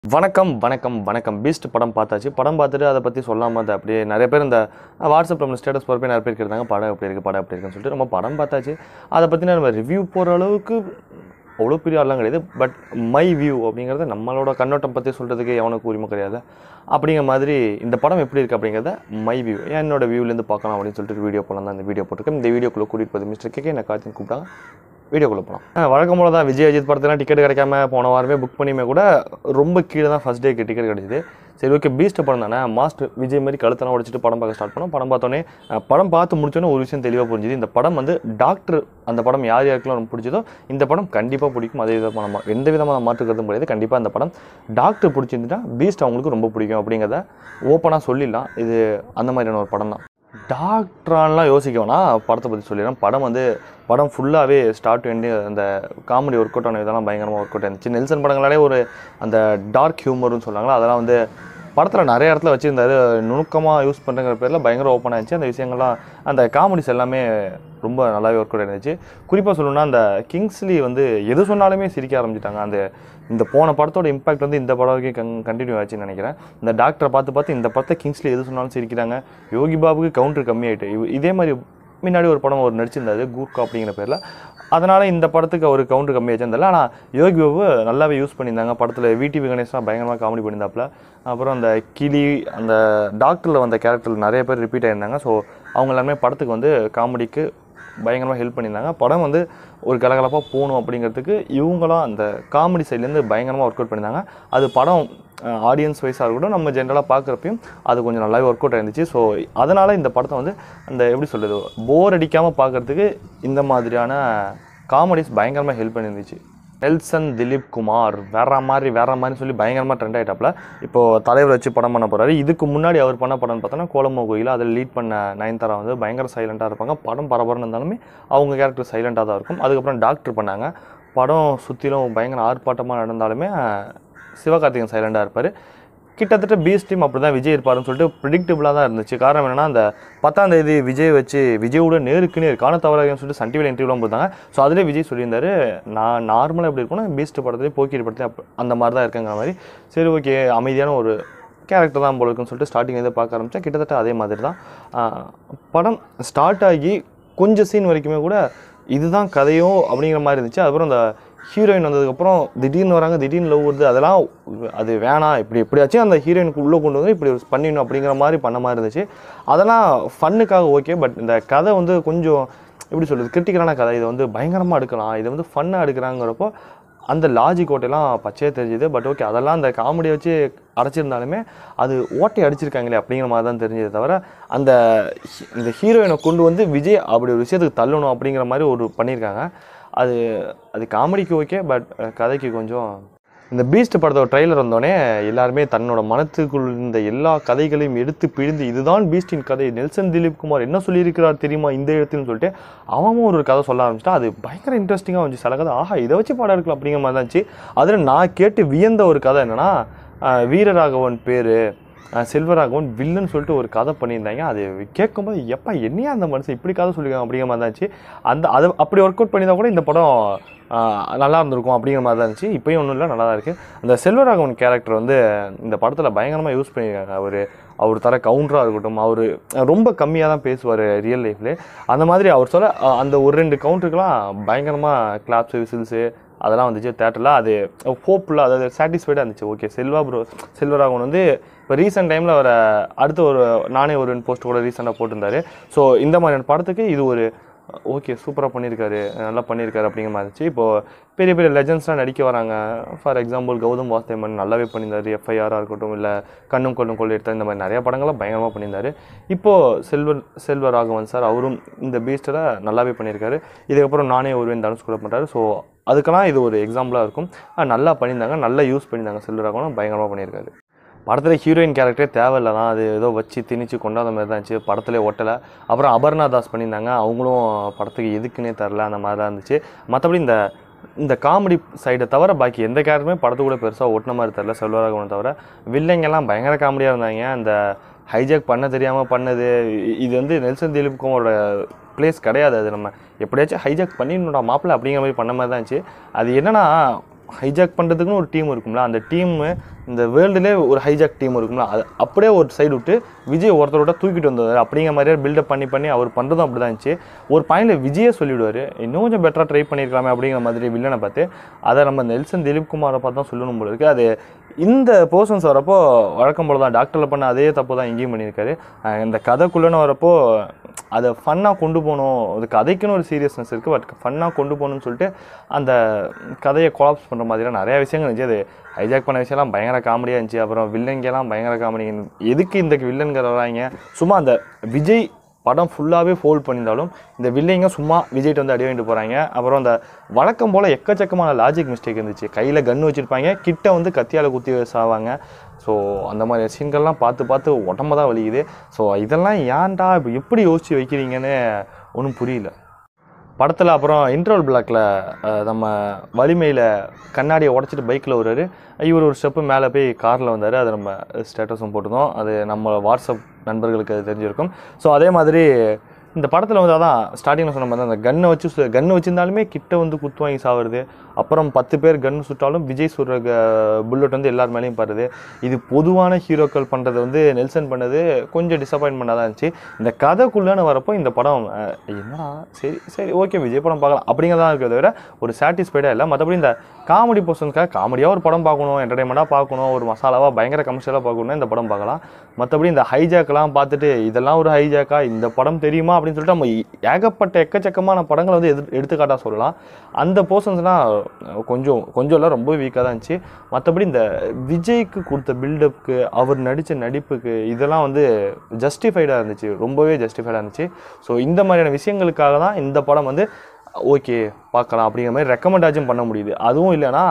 வணக்கம் வணக்கம் வணக்கம் பீஸ்ட் படம் பார்த்தாச்சு படம் பார்த்துட்டு அதை பற்றி சொல்லாமல் அதை அப்படியே நிறைய பேர் இந்த வாட்ஸ்அப் நம்ம ஸ்டேட்டஸ் போகிறப்ப நிறைய பேர் கேட்டாங்க படம் எப்படி இருக்குது படம் எப்படி இருக்குன்னு சொல்லிட்டு நம்ம படம் பார்த்தாச்சு அதை பற்றின நம்ம ரிவ்யூ போகிற அளவுக்கு அவ்வளோ பெரிய ஆள்லாம் கிடையாது பட் மை வியூ அப்படிங்கிறத நம்மளோட கண்ணோட்டம் பற்றி சொல்கிறதுக்கு எவனுக்கு உரிமை கிடையாது அப்படிங்கிற மாதிரி இந்த படம் எப்படி இருக்குது அப்படிங்கிறத மை வியூ என்னோட வியூலேருந்து பார்க்கலாம் அப்படின்னு சொல்லிட்டு வீடியோ போலாம் தான் இந்த வீடியோ போட்டிருக்கேன் இந்த வீடியோக்குள்ளே கூட்டிகிட்டு போகுது மிஸ்டர் கேக்கே என்ன கார்த்தின் கூப்பிட்டாங்க வீடியோக்குள்ளே போகலாம் வழக்கம் போல தான் விஜய் அஜித் படத்துலாம் டிக்கெட் கிடைக்காம போன வாரமே புக் பண்ணியுமே கூட ரொம்ப கீழே தான் ஃபஸ்ட் டேக்கு டிக்கெட் கிடைச்சிது சரி ஓகே பீஸ்ட் படம் தானே மாஸ்டர் விஜய் மாதிரி கழுத்தெல்லாம் உடைச்சிட்டு படம் பார்க்க ஸ்டார்ட் பண்ணோம் படம் பார்த்தோன்னே அஹ், படம் பார்த்து முடிச்சோன்னே ஒரு விஷயம் தெளிவாக புரிஞ்சுது இந்த படம் வந்து டாக்டர் அந்த படம் யார் யாருக்கெல்லாம் ரொம்ப பிடிச்சதோ இந்த படம் கண்டிப்பாக பிடிக்கும் அதே விதமான மா- எந்த விதமான மாற்று கருத்தும் கிடையாது கண்டிப்பாக அந்த படம் டாக்டர் பிடிச்சிருந்துட்டா பீஸ்ட் அவங்களுக்கு ரொம்ப பிடிக்கும் அப்படிங்கிறத ஓப்பனாக சொல்லிடலாம் இது அந்த மாதிரியான ஒரு படம் தான் டாக்டரான்லாம் யோசிக்க வேணாம் படத்தை பற்றி சொல்லிடுறேன் படம் வந்து படம் ஃபுல்லாகவே ஸ்டார்ட் எண்டு அந்த காமெடி ஒர்க் அவுட் ஆன இதெல்லாம் பயங்கரமாக ஒர்க் அவுட் ஆயிருந்துச்சு நெல்சன் படங்களாலே ஒரு அந்த டார்க் ஹியூமர்னு சொல்கிறாங்களா அதெல்லாம் வந்து படத்தில் நிறைய இடத்துல வச்சுருந்தாரு நுணுக்கமாக யூஸ் பண்ணுறங்கிற பேரில் பயங்கர ஓப்பன் ஆயிடுச்சு அந்த விஷயங்கள்லாம் அந்த காமெடிஸ் எல்லாமே ரொம்ப நல்லாவே ஒர்க் அவுட் ஆயிருந்துச்சு குறிப்பாக சொல்லணும்னா அந்த கிங்ஸ்லி வந்து எது சொன்னாலுமே சிரிக்க ஆரம்பிச்சிட்டாங்க அந்த இந்த போன படத்தோட இம்பாக்ட் வந்து இந்த படம் வரைக்கும் கன் கண்டினியூ ஆச்சுன்னு நினைக்கிறேன் இந்த டாக்டரை பார்த்து பார்த்து இந்த படத்தை கிங்ஸ்லி எது சொன்னாலும் சிரிக்கிறாங்க யோகி பாபுக்கு கவுண்டர் கம்மியாயிட்டு இவ- இதே மாதிரி முன்னாடி ஒரு படம் ஒரு நடிச்சிருந்தாரு கூர்கா அப்படிங்கிற பேரில் அதனால் இந்த படத்துக்கு அவர் கவுண்டர் கம்மியாச்சு இருந்தால ஆனால் யோகி பாபு நல்லாவே யூஸ் பண்ணியிருந்தாங்க படத்தில் விடிவி கணேஷ்லாம் பயங்கரமாக காமெடி பண்ணியிருந்தாப்புல அப்புறம் அந்த கிளி அந்த டாக்டரில் வந்த கேரக்டர் நிறைய பேர் ரிப்பீட் ஆயிருந்தாங்க ஸோ அவங்க எல்லாருமே படத்துக்கு வந்து காமெடிக்கு பயங்கரமாக ஹெல்ப் பண்ணியிருந்தாங்க படம் வந்து ஒரு கலகலப்பாக போகணும் அப்படிங்கிறதுக்கு இவங்களாம் அந்த காமெடி சைட்லேருந்து பயங்கரமாக ஒர்க் அவுட் பண்ணியிருந்தாங்க அது படம் ஆடியன்ஸ் வைஸாக இருக்கட்டும் நம்ம ஜென்ரலாக பார்க்குறப்பையும் அது கொஞ்சம் நல்லாவே ஒர்க் அவுட் ஆயிருந்துச்சு ஸோ அதனால் இந்த படத்தை வந்து அந்த எப்படி சொல்கிறது போர் அடிக்காமல் பார்க்குறதுக்கு இந்த மாதிரியான காமெடிஸ் பயங்கரமாக ஹெல்ப் பண்ணியிருந்துச்சு நெல்சன் திலீப் குமார் வேற மாதிரி வேற மாதிரி சொல்லி பயங்கரமாக ட்ரெண்ட் ஆகிட்டாப்ல இப்போ தலைவர் வச்சு படம் பண்ண போறாரு இதுக்கு முன்னாடி அவர் பண்ண படம்னு பார்த்தோன்னா கோலமோ கோயில் அதில் லீட் பண்ண நயன்தாரா வந்து பயங்கர சைலண்டாக இருப்பாங்க படம் பரபரன்னு இருந்தாலுமே அவங்க கேரக்டர் சைலண்டாக தான் இருக்கும் அதுக்கப்புறம் டாக்டர் பண்ணாங்க படம் சுற்றிலும் பயங்கர ஆர்ப்பாட்டமாக நடந்தாலுமே அஹ், சிவகார்த்திகேயன் சைலண்டாக இருப்பார் கிட்டத்தட்ட பீஸ் டீம் அப்படி தான் விஜய் இருப்பாருன்னு சொல்லிட்டு ப்ரிடிக்டபுளாக தான் இருந்துச்சு காரணம் என்னன்னா அந்த பத்தாம் தேதி விஜய் வச்சு விஜயோட நேருக்கு நேர் காண தவறாகன்னு சொல்லிட்டு சன் டிவியில் இன்டர்வியூலாம் போட்டாங்க ஸோ அதிலே விஜய் சொல்லியிருந்தாரு நான் நார்மலாக எப்படி இருக்கும்னா பீஸ்ட் படத்துலேயே போக்கிரி படத்துலேயே அப்ப- அந்த மாதிரி தான் இருக்குங்கிற மாதிரி சரி ஓகே அமைதியான ஒரு கேரக்டர் தான் போல இருக்குன்னு சொல்லிட்டு ஸ்டார்டிங் இதை பார்க்க ஆரம்பித்தா கிட்டத்தட்ட அதே மாதிரி தான் ஆஹ், படம் ஸ்டார்ட் ஆகி கொஞ்சம் சீன் வரைக்குமே கூட இதுதான் கதையும் அப்படிங்கிற மாதிரி இருந்துச்சு அதுக்கப்புறம் அந்த ஹீரோயின் வந்ததுக்கப்புறம் திடீர்னு வராங்க திடீர்னு லவ் வருது அதெல்லாம் அது வேணாம் இப்படி எப்படியாச்சும் அந்த ஹீரோயினுக்கு உள்ளே கொண்டு வந்து இப்படி ஒரு பண்ணிடணும் அப்படிங்கிற மாதிரி பண்ண மாதிரி இருந்துச்சு அதெல்லாம் ஃபன்னுக்காக ஓகே பட் இந்த கதை வந்து கொஞ்சம் எப்படி சொல்கிறது கிரிட்டிக்கலான கதை இதை வந்து பயங்கரமாக எடுக்கலாம் இதை வந்து ஃபன்னாக எடுக்கிறாங்கிறப்போ அந்த லாஜிக் ஓட்டையெல்லாம் பச்சையாக தெரிஞ்சுது பட் ஓகே அதெல்லாம் அந்த காமெடியை வச்சு அடைச்சிருந்தாலுமே அது ஓட்டை அடிச்சிருக்காங்களே அப்படிங்கிற மாதிரி தான் தெரிஞ்சதே தவிர அந்த ஹி- இந்த ஹீரோயினை கொண்டு வந்து விஜய் அப்படி ஒரு விஷயத்துக்கு தள்ளணும் அப்படிங்கிற மாதிரி ஒரு பண்ணியிருக்காங்க அது அது காமெடிக்கு ஓகே பட் கதைக்கு கொஞ்சம் இந்த பீஸ்ட் படத்தோட ட்ரெய்லர் வந்தோடனே எல்லாருமே தன்னோட மனத்துக்குள் இருந்த எல்லா கதைகளையும் எடுத்து பிழிந்து இதுதான் பீஸ்டின் கதை நெல்சன் திலீப் குமார் என்ன சொல்லியிருக்கிறார் தெரியுமா இந்த இடத்துலன்னு சொல்லிட்டு அவன் ஒரு கதை சொல்ல ஆரம்பிச்சிட்டா அது பயங்கர இன்ட்ரெஸ்டிங்காக வந்துச்சு சில கதை ஆஹா இதை வச்சு படம் எடுக்கலாம் அப்படிங்கிற மாதிரி தான் இருந்துச்சு அதில் நான் கேட்டு வியந்த ஒரு கதை என்னன்னா ஆஹ் வீரராகவன் பேர் செல்வராகவன் வில்லன்னு சொல்லிட்டு ஒரு கதை பண்ணியிருந்தாங்க அது கேட்கும்போது எப்பா என்னையா அந்த மனுஷன் இப்படி கதை சொல்லியிருக்காங்க அப்படிங்கிற மாதிரி தான் இருந்துச்சு அந்த அது அப்படி ஒர்க் அவுட் பண்ணியிருந்தா கூட இந்த படம் ஆஹ் நல்லா இருந்திருக்கும் அப்படிங்கிற மாதிரி தான் இருந்துச்சு இப்பயும் ஒன்றும் இல்லை நல்லா தான் இருக்குது அந்த செல்வராகவன் கேரக்டர் வந்து இந்த படத்தில் பயங்கரமாக யூஸ் பண்ணியிருக்காங்க அவர் அவர் தர கவுண்டராக இருக்கட்டும் அவர் ரொம்ப கம்மியாக தான் பேசுவார் ரியல் லைஃப்லேயே அந்த மாதிரி அவர் சொல்ல அஹ் அந்த ஒரு ரெண்டு கவுண்டருக்கெலாம் பயங்கரமாக கிளாப்ஸு விசில்ஸு அதெல்லாம் வந்துச்சு தேட்டரில் அது ஹோப்ஃபுல்லாக அதாவது சாட்டிஸ்ஃபைடாக இருந்துச்சு ஓகே செல்வா ப்ரோ செல்வராகவன் வந்து இப்போ ரீசெண்ட் டைமில் வர அடுத்த ஒரு நானே ஒரு போஸ்ட் கூட ரீசெண்டாக போட்டிருந்தாரு ஸோ இந்த மாதிரியான படத்துக்கு இது ஒரு ஓகே சூப்பராக பண்ணியிருக்காரு நல்லா பண்ணியிருக்காரு அப்படிங்கிற மாதிரி இருந்துச்சு இப்போது பெரிய பெரிய லெஜண்ட்ஸ்லாம் நடிக்க வராங்க ஃபார் எக்ஸாம்பிள் கௌதம் வாஸ்தேமன் நல்லாவே பண்ணியிருந்தாரு எஃப்ஐஆராக இருக்கட்டும் இல்லை கண்ணும் கொள்ளும் கொள்ளை எடுத்த இந்த மாதிரி நிறைய படங்கள்லாம் பயங்கரமாக பண்ணியிருந்தாரு இப்போது செல்வர் செல்வராகவன் சார் அவரும் இந்த பீஸ்டில் நல்லாவே பண்ணியிருக்காரு இதுக்கப்புறம் நானே ஒருவன் தனுஷ் கூட பண்ணுறாரு ஸோ அதுக்கெல்லாம் இது ஒரு எக்ஸாம்பிளாக இருக்கும் ஆஹ் நல்லா பண்ணியிருந்தாங்க நல்லா யூஸ் பண்ணியிருந்தாங்க செல்வராகவனும் பயங்கரமாக பண்ணியிருக்காரு படத்தில் ஹீரோயின் கேரக்டரே தேவையில்ல தான் அது ஏதோ வச்சு திணிச்சு கொண்டாத மாதிரி தான் இருந்துச்சு படத்திலே ஒட்டலை அப்புறம் அபர்ணா தாஸ் பண்ணியிருந்தாங்க அவங்களும் படத்துக்கு எதுக்குன்னே தெரில அந்த மாதிரி தான் இருந்துச்சு மற்றபடி இந்த இந்த காமெடி சைடை தவிர பாக்கி எந்த கேரக்டருமே படத்துக்கூட பெருசாக ஒட்டின மாதிரி தெரில செல்வராகவனை தவிர வில்லைங்கெல்லாம் பயங்கர காமெடியாக இருந்தாங்க அந்த ஹைஜாக் பண்ண தெரியாமல் பண்ணது இ- இது வந்து நெல்சன் திலீப் குமாரோட ப்ளேஸ் கிடையாது அது நம்ம எப்படியாச்சும் ஹைஜாக் பண்ணிடணும்டா மாப்பிள்ளை அப்படிங்கிற மாதிரி பண்ண மாதிரி தான் இருந்துச்சு அது என்னன்னா ஹைஜாக் பண்ணுறதுக்குன்னு ஒரு டீம் இருக்கும்ல அந்த டீம் இந்த வேர்ல்டுலே ஒரு ஹைஜாக் டீம் இருக்கும்ல அது அப்படியே ஒரு சைடு விட்டு விஜய் ஒருத்தரோட தூக்கிட்டு வந்தார் அப்படிங்கிற மாதிரியே பில்டப் பண்ணி பண்ணி அவர் பண்ணுறதும் அப்படி தான் இருந்துச்சு ஒரு பாயிண்டில் விஜயே சொல்லிவிடுவார் இன்னும் கொஞ்சம் பெட்டராக ட்ரை பண்ணியிருக்கலாமே அப்படிங்கிற மாதிரி வில்லனை பார்த்து அதை நம்ம நெல்சன் திலீப் குமாரை பார்த்து தான் சொல்லணும் போல இருக்குது அது இந்த போர்ஷன்ஸ் வரப்போ வழக்கம் போல தான் டாக்டரில் பண்ண அதே தப்பு தான் இங்கேயும் பண்ணியிருக்காரு அஹ் இந்த கதைக்குள்ளேன்னு வரப்போ அதை ஃபன்னாக கொண்டு போகணும் அது கதைக்குன்னு ஒரு சீரியஸ்னஸ் இருக்குது பட் ஃபன்னாக கொண்டு போகணும்னு சொல்லிட்டு அந்த கதையை கொலாப்ஸ் பண்ணுற மாதிரிலாம் நிறைய விஷயங்கள் இருந்துச்சு அது ஹைஜாக் பண்ண விஷயம்லாம் பயங்கர காமெடியாக இருந்துச்சு அப்புறம் வில்லங்கெல்லாம் பயங்கர காமெடி எதுக்கு இந்த வில்லன்கிற வராங்க சும்மா அந்த விஜய் படம் ஃபுல்லாகவே ஃபோல்ட் பண்ணியிருந்தாலும் இந்த வில்லைங்க சும்மா விஜய்கிட்ட வந்து அடி வாங்கிட்டு போகிறாங்க அப்புறம் அந்த வழக்கம் போல் எக்கச்சக்கமான லாஜிக் மிஸ்டேக் இருந்துச்சு கையில் கன் வச்சுருப்பாங்க கிட்ட வந்து கத்தியால் குத்தி சாவாங்க ஸோ அந்த மாதிரி சீன்கள்லாம் பார்த்து பார்த்து உடம்ப தான் வலிக்குது ஸோ இதெல்லாம் ஏன்டா இப்போ எப்படி யோசிச்சு வைக்கிறீங்கன்னு ஒன்றும் புரியல படத்தில் அப்புறம் இன்ட்ரோல் பிளாக்ல நம்ம வலிமையில் கண்ணாடியை உடச்சிட்டு பைக்கில் வருவார் இவர் ஒரு ஸ்டெப்பு மேலே போய் காரில் வந்தார் அதை நம்ம ஸ்டேட்டஸும் போட்டிருந்தோம் அது நம்ம வாட்ஸ்அப் நண்பர்களுக்கு அது தெரிஞ்சிருக்கும் ஸோ அதே மாதிரி இந்த படத்தில் வந்து அதான் ஸ்டார்டிங்கில் சொன்ன மாதிரி தான் அந்த கன்னை வச்சு கன்று வச்சிருந்தாலுமே கிட்ட வந்து குத்து வாங்கி சாவுறது அப்புறம் பத்து பேர் கன் சுட்டாலும் விஜய் சுடுற புல்லட் வந்து எல்லார் மேலேயும் படுறது இது பொதுவான ஹீரோக்கள் பண்ணுறது வந்து நெல்சன் பண்ணது கொஞ்சம் டிசப்பாயின்மெண்ட்டாக தான் இருந்துச்சு இந்த கதைக்குள்ளேன்னு வரப்போ இந்த படம் அஹ், என்னடா சரி சரி ஓகே விஜய் படம் பார்க்கலாம் அப்படிங்கிறதா இருக்கிறத விட ஒரு சாட்டிஸ்ஃபைடாக இல்லை மற்றபடி இந்த காமெடி பர்சன்ஸ்க்காக காமெடியாக ஒரு படம் பார்க்கணும் என்டர்டைன்மெண்ட்டாக பார்க்கணும் ஒரு மசாலாவாக பயங்கர கமர்ஷியலாக பார்க்கணும்னா இந்த படம் பார்க்கலாம் மற்றபடி இந்த ஹைஜாக்கெல்லாம் பார்த்துட்டு இதெல்லாம் ஒரு ஹைஜாக்கா இந்த படம் தெரியுமா அப்படின்னு சொல்லிட்டு நம்ம ஏகப்பட்ட எக்கச்சக்கமான படங்களை வந்து எது எடுத்துக்காட்டாக சொல்லலாம் அந்த போர்ஷன்ஸ்லாம் கொஞ்சம் கொஞ்சம் இல்லை ரொம்ப வீக்காக தான் இருந்துச்சு மற்றபடி இந்த விஜய்க்கு கொடுத்த பில்டப்புக்கு அவர் நடித்த நடிப்புக்கு இதெல்லாம் வந்து ஜஸ்டிஃபைடாக இருந்துச்சு ரொம்பவே ஜஸ்டிஃபைடாக இருந்துச்சு ஸோ இந்த மாதிரியான விஷயங்களுக்காக தான் இந்த படம் வந்து ஓகே பார்க்கலாம் அப்படிங்கிற மாதிரி ரெக்கமெண்டாச்சும் பண்ண முடியுது அதுவும் இல்லைன்னா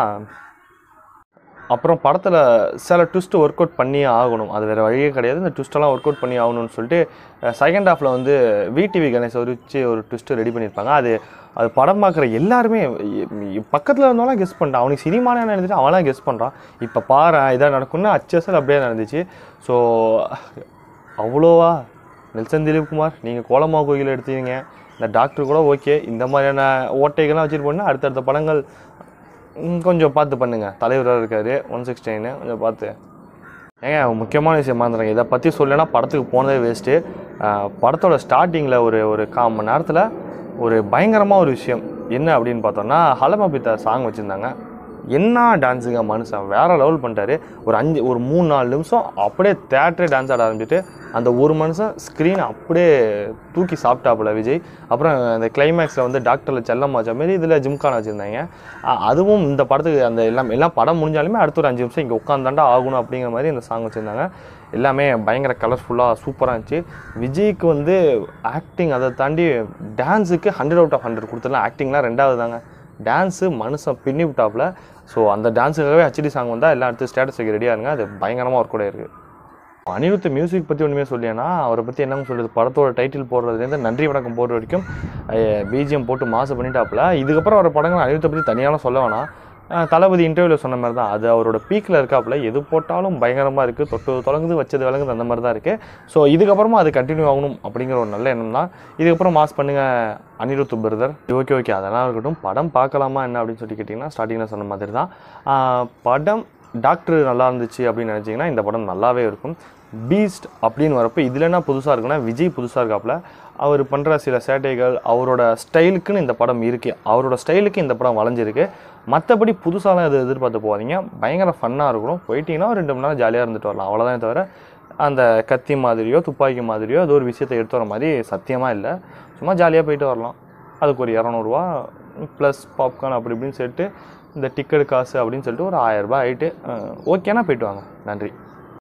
அப்புறம் படத்தில் சில ட்விஸ்ட் ஒர்க் அவுட் பண்ணியே ஆகணும் அது வேறு வழியே கிடையாது இந்த ட்விஸ்டெல்லாம் ஒர்க் அவுட் பண்ணி ஆகணும்னு சொல்லிட்டு செகண்ட் ஹாஃபில் வந்து விடிவி கணேஷ் வச்சு ஒரு ட்விஸ்ட்டு ரெடி பண்ணியிருப்பாங்க அது அது படம் பார்க்குற எல்லாருமே பக்கத்தில் இருந்தவங்களாம் கெஸ் பண்ணிட்டான் அவனுக்கு சினிமானே நடந்துட்டு அவனாம் கெஸ் பண்ணுறான் இப்போ பாரு இதாக நடக்கும்னு அச்சசல் அப்படியே நடந்துச்சு ஸோ அவ்வளோவா நெல்சன் திலீப் குமார் நீங்கள் கோலமா கோயில் எடுத்தீங்க இந்த டாக்டர் கூட ஓகே இந்த மாதிரியான ஓட்டைகள்லாம் வச்சுட்டு போனால் அடுத்தடுத்த படங்கள் ம், கொஞ்சம் பார்த்து பண்ணுங்கள் தலைவராக இருக்கார் ஒன் சிக்ஸ்டி கொஞ்சம் பார்த்து ஏங்க முக்கியமான விஷயம் மறந்துடுங்க இதை பற்றி சொல்லலைன்னா படத்துக்கு போனதே வேஸ்ட்டு படத்தோட ஸ்டார்டிங்கில் ஒரு ஒரு கால் மணி நேரத்தில் ஒரு பயங்கரமாக ஒரு விஷயம் என்ன அப்படின்னு பார்த்தோம்னா ஹலமபித்தா சாங் வச்சுருந்தாங்க என்ன டான்ஸுங்க மனுஷன் வேறு லெவல் பண்ணிட்டாரு ஒரு அஞ்சு ஒரு மூணு நாலு நிமிஷம் அப்படியே தேட்டரே டான்ஸ் ஆட ஆரம்பிச்சுட்டு அந்த ஒரு மனுஷன் ஸ்க்ரீன் அப்படியே தூக்கி சாப்பிட்டாப்புல விஜய் அப்புறம் அந்த கிளைமேக்ஸில் வந்து டாக்டரில் செல்லம் வச்ச மாதிரி இதில் ஜிம்கான் வச்சுருந்தாங்க அ- அதுவும் இந்த படத்துக்கு அந்த எல்லாம் எல்லாம் படம் முடிஞ்சாலுமே அடுத்த ஒரு அஞ்சு நிமிஷம் இங்கே உட்காந்தாண்டா ஆகணும் அப்படிங்கிற மாதிரி இந்த சாங் வச்சுருந்தாங்க எல்லாமே பயங்கர கலர்ஃபுல்லாக சூப்பராக இருந்துச்சு விஜய்க்கு வந்து ஆக்டிங் அதை தாண்டி டான்ஸுக்கு ஹண்ட்ரட் அவுட் ஆஃப் ஹண்ட்ரட் கொடுத்துடலாம் ஆக்டிங்லாம் ரெண்டாவது தாங்க டான்ஸு மனுஷன் பின்னி விட்டாப்புல ஸோ அந்த டான்ஸுக்காகவே ஹச்டி சாங் வந்தால் எல்லாம் அடுத்து ஸ்டேட்டஸ் வைக்க ரெடியாக இருங்க அது பயங்கரமாக ஒர்க் கூட இருக்குது அனிருத் மியூசிக் பற்றி ஒன்றுமே சொல்லியேன்னா அவரை பற்றி என்னன்னு சொல்கிறது படத்தோட டைட்டில் போடுறதுலேருந்து நன்றி வணக்கம் போடுற வரைக்கும் பிஜிஎம் போட்டு மாசம் பண்ணிட்டாப்புல இதுக்கப்புறம் வர படங்கள் அனிருத்தை பற்றி தனியாலாம் சொல்ல வேணாம் அஹ் தளபதி இன்டர்வியூவில் சொன்ன மாதிரி தான் அது அவரோட பீக்கில் இருக்காப்புல எது போட்டாலும் பயங்கரமாக இருக்குது தொட்டு தொடங்குது வச்சது விளங்குது அந்த மாதிரி தான் இருக்குது ஸோ இதுக்கப்புறமா அது கண்டினியூ ஆகணும் அப்படிங்கிற ஒரு நல்ல எண்ணம் தான் இதுக்கப்புறம் மாஸ் பண்ணுங்க அனிருத் பிரதர் ஓகே ஓகே அதெல்லாம் இருக்கட்டும் படம் பார்க்கலாமா என்ன அப்படின்னு சொல்லி கேட்டிங்கன்னா ஸ்டார்டிங்கில் சொன்ன மாதிரி தான் ஆஹ் படம் டாக்டர் நல்லா இருந்துச்சு அப்படின்னு நினச்சிங்கன்னா இந்த படம் நல்லாவே இருக்கும் பீஸ்ட் அப்படின்னு வரப்போ இதில் என்ன புதுசாக இருக்குன்னா விஜய் புதுசாக இருக்காப்புல அவர் பண்ணுற சில சேட்டைகள் அவரோட ஸ்டைலுக்குன்னு இந்த படம் இருக்குது அவரோட ஸ்டைலுக்கு இந்த படம் வளைஞ்சிருக்கு மற்றபடி புதுசாலாம் எது எதிர்பார்த்து போகாதீங்க பயங்கர ஃபன்னாக இருக்கும் போயிட்டீங்கன்னா ஒரு ரெண்டு மணி நேரம் ஜாலியாக இருந்துட்டு வரலாம் அவ்வளோதானே தவிர அந்த கத்தி மாதிரியோ துப்பாக்கி மாதிரியோ ஏதோ ஒரு விஷயத்தை எடுத்து வர மாதிரி சத்தியமாக இல்லை சும்மா ஜாலியாக போயிட்டு வரலாம் அதுக்கு ஒரு இரநூறுவா ப்ளஸ் பாப்கார்ன் அப்படி இப்படின்னு சொல்லிட்டு இந்த டிக்கெட் காசு அப்படின்னு சொல்லிட்டு ஒரு ஆயிரரூபா ஆகிட்டு ஓகேனா போயிட்டு வாங்க நன்றி